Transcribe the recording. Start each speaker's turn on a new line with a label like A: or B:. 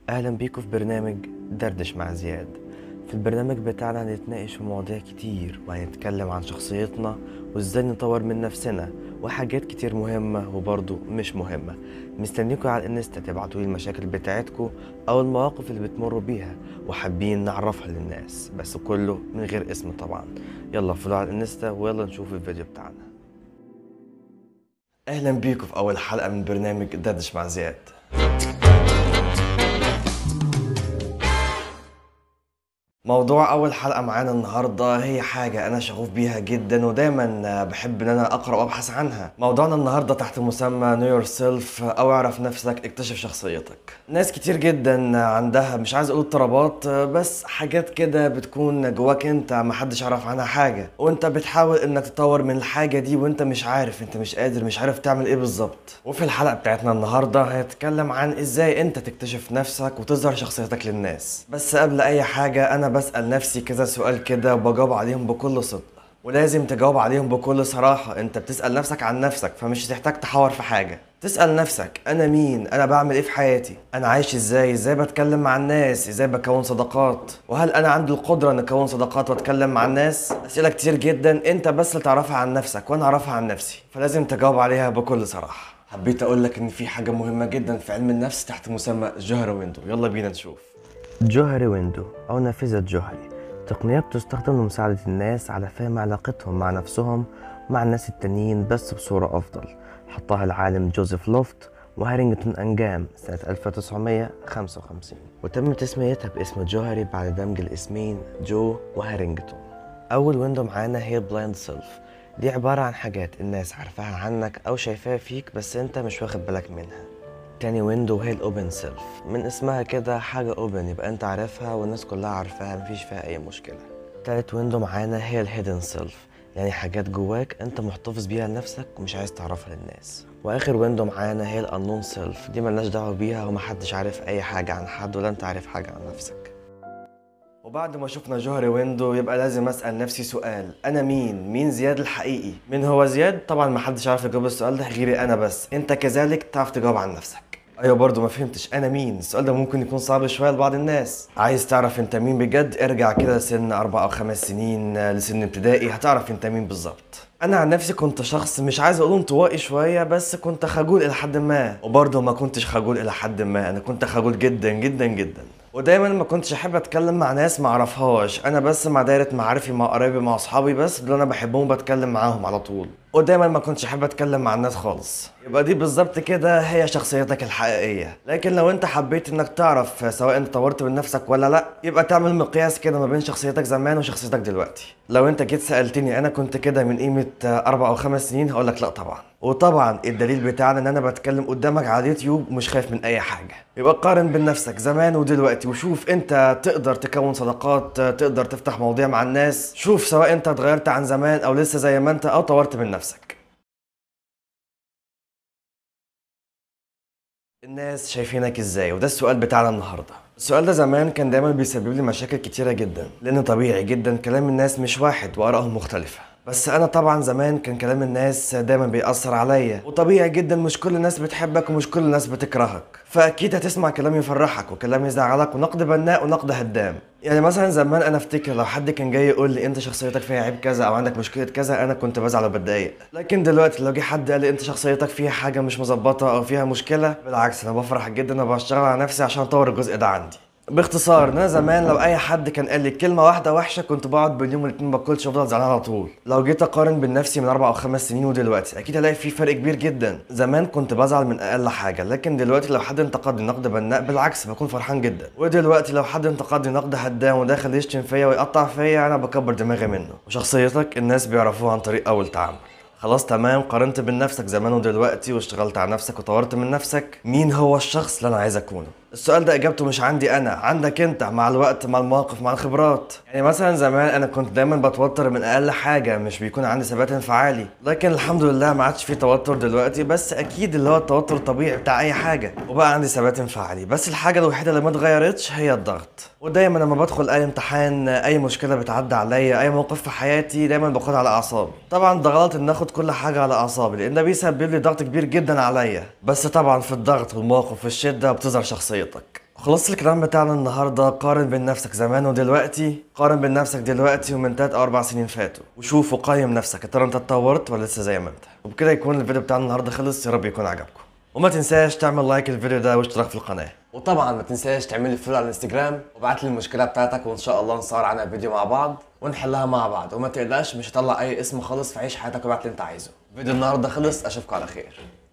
A: أهلا بيكم في برنامج دردش مع زياد في البرنامج بتاعنا هنتناقش في مواضيع كتير وهنتكلم عن شخصيتنا وازاي نطور من نفسنا وحاجات كتير مهمة وبرضه مش مهمة مستنيكم على الانستا تبعتوا لي المشاكل بتاعتكم او المواقف اللي بتمروا بيها وحابين نعرفها للناس بس كله من غير اسم طبعا يلا فولو على الانستا ويلا نشوف الفيديو بتاعنا اهلا بيكم في اول حلقة من برنامج دردش مع زياد موضوع اول حلقه معانا النهارده هي حاجه انا شغوف بيها جدا ودايما بحب ان انا اقرا وابحث عنها موضوعنا النهارده تحت مسمى نو يور سيلف او اعرف نفسك اكتشف شخصيتك ناس كتير جدا عندها مش عايز اقول اضطرابات بس حاجات كده بتكون جواك انت محدش يعرف عنها حاجه وانت بتحاول انك تطور من الحاجه دي وانت مش عارف انت مش قادر مش عارف تعمل ايه بالظبط وفي الحلقه بتاعتنا النهارده هنتكلم عن ازاي انت تكتشف نفسك وتظهر شخصيتك للناس بس قبل اي حاجه انا بسال نفسي كذا سؤال كده وبجاوب عليهم بكل صدق ولازم تجاوب عليهم بكل صراحة انت بتسأل نفسك عن نفسك فمش هتحتاج تحور في حاجة تسأل نفسك انا مين انا بعمل ايه في حياتي انا عايش ازاي ازاي بتكلم مع الناس ازاي بكون صداقات وهل انا عندي القدرة ان اكون صداقات واتكلم مع الناس اسئلة كتير جدا انت بس اللي تعرفها عن نفسك وانا اعرفها عن نفسي فلازم تجاوب عليها بكل صراحة حبيت اقول لك ان في حاجة مهمة جدا في علم النفس تحت مسمى جوهر ويندو يلا بينا نشوف جوهري ويندو أو نافذة جوهري تقنية بتستخدم لمساعدة الناس على فهم علاقتهم مع نفسهم ومع الناس التانيين بس بصورة أفضل حطها العالم جوزيف لوفت وهارينغتون أنجام سنة 1955 وتم تسميتها باسم جوهري بعد دمج الاسمين جو وهارينغتون أول ويندو معانا هي بلايند سيلف دي عبارة عن حاجات الناس عارفاها عنك أو شايفاها فيك بس أنت مش واخد بالك منها تاني ويندو هي الاوبن سيلف من اسمها كده حاجة اوبن يبقى انت عارفها والناس كلها عارفاها مفيش فيها اي مشكلة تالت ويندو معانا هي الهيدن سيلف يعني حاجات جواك انت محتفظ بيها لنفسك ومش عايز تعرفها للناس واخر ويندو معانا هي الانون سيلف دي ملناش دعوة بيها ومحدش عارف اي حاجة عن حد ولا انت عارف حاجة عن نفسك وبعد ما شفنا جوهري ويندو يبقى لازم اسال نفسي سؤال انا مين مين زياد الحقيقي مين هو زياد طبعا ما حدش عارف يجاوب السؤال ده غيري انا بس انت كذلك تعرف تجاوب عن نفسك ايوه برضو ما فهمتش انا مين السؤال ده ممكن يكون صعب شويه لبعض الناس عايز تعرف انت مين بجد ارجع كده لسن اربع او خمس سنين لسن ابتدائي هتعرف انت مين بالظبط انا عن نفسي كنت شخص مش عايز اقول انطوائي شويه بس كنت خجول الى حد ما وبرضه ما كنتش خجول الى حد ما انا كنت خجول جدا جدا جدا ودايما ما كنتش احب اتكلم مع ناس ما اعرفهاش انا بس مع دايره معارفي مع قرايبي مع اصحابي بس اللي انا بحبهم بتكلم معاهم على طول ودايما ما كنتش احب اتكلم مع الناس خالص يبقى دي بالظبط كده هي شخصيتك الحقيقيه لكن لو انت حبيت انك تعرف سواء انت طورت من نفسك ولا لا يبقى تعمل مقياس كده ما بين شخصيتك زمان وشخصيتك دلوقتي لو انت جيت سالتني انا كنت كده من قيمه اربع او خمس سنين هقول لك لا طبعا وطبعا الدليل بتاعنا ان انا بتكلم قدامك على اليوتيوب ومش خايف من اي حاجه يبقى قارن بين نفسك زمان ودلوقتي وشوف انت تقدر تكون صداقات تقدر تفتح مواضيع مع الناس شوف سواء انت اتغيرت عن زمان او لسه زي ما انت او طورت من نفسك الناس شايفينك ازاي وده السؤال بتاعنا النهارده السؤال ده زمان كان دايما بيسبب لي مشاكل كتيره جدا لان طبيعي جدا كلام الناس مش واحد وارائهم مختلفه بس انا طبعا زمان كان كلام الناس دايما بيأثر عليا وطبيعي جدا مش كل الناس بتحبك ومش كل الناس بتكرهك فاكيد هتسمع كلام يفرحك وكلام يزعلك ونقد بناء ونقد هدام يعني مثلا زمان انا افتكر لو حد كان جاي يقول لي انت شخصيتك فيها عيب كذا او عندك مشكله كذا انا كنت بزعل وبتضايق لكن دلوقتي لو جه حد قال لي انت شخصيتك فيها حاجه مش مظبطه او فيها مشكله بالعكس انا بفرح جدا وبشتغل على نفسي عشان اطور الجزء ده عندي باختصار انا زمان لو اي حد كان قال لي كلمه واحده وحشه كنت بقعد باليوم والاتنين ما باكلش وافضل زعلان على طول لو جيت اقارن بين نفسي من اربع او خمس سنين ودلوقتي اكيد هلاقي في فرق كبير جدا زمان كنت بزعل من اقل حاجه لكن دلوقتي لو حد انتقدني نقد بناء بالعكس بكون فرحان جدا ودلوقتي لو حد انتقدني نقد هدام وداخل يشتم فيا ويقطع فيا انا بكبر دماغي منه وشخصيتك الناس بيعرفوها عن طريق اول تعامل خلاص تمام قارنت بين نفسك زمان ودلوقتي واشتغلت على نفسك وطورت من نفسك مين هو الشخص اللي انا عايز اكونه السؤال ده اجابته مش عندي انا عندك انت مع الوقت مع المواقف مع الخبرات يعني مثلا زمان انا كنت دايما بتوتر من اقل حاجه مش بيكون عندي ثبات انفعالي لكن الحمد لله ما عادش في توتر دلوقتي بس اكيد اللي هو التوتر الطبيعي بتاع اي حاجه وبقى عندي ثبات انفعالي بس الحاجه الوحيده اللي ما اتغيرتش هي الضغط ودايما لما بدخل اي امتحان اي مشكله بتعدي عليا اي موقف في حياتي دايما باخدها على اعصابي طبعا ده غلط ان اخد كل حاجه على اعصابي لان ده بيسبب لي ضغط كبير جدا عليا بس طبعا في الضغط والمواقف والشده بتظهر شخصيتك خلاص الكلام بتاعنا النهارده قارن بين نفسك زمان ودلوقتي قارن بين نفسك دلوقتي ومن 3 او 4 سنين فاتوا وشوف وقيم نفسك يا ترى انت اتطورت ولا لسه زي ما انت وبكده يكون الفيديو بتاعنا النهارده خلص يا رب يكون عجبكم وما تنساش تعمل لايك الفيديو ده واشتراك في القناه وطبعا ما تنساش تعمل لي فولو على الانستجرام وابعت لي المشكله بتاعتك وان شاء الله نصور عنها فيديو مع بعض ونحلها مع بعض وما تقلقش مش هطلع اي اسم خالص فعيش حياتك وابعت اللي انت عايزه فيديو النهارده خلص اشوفكم على خير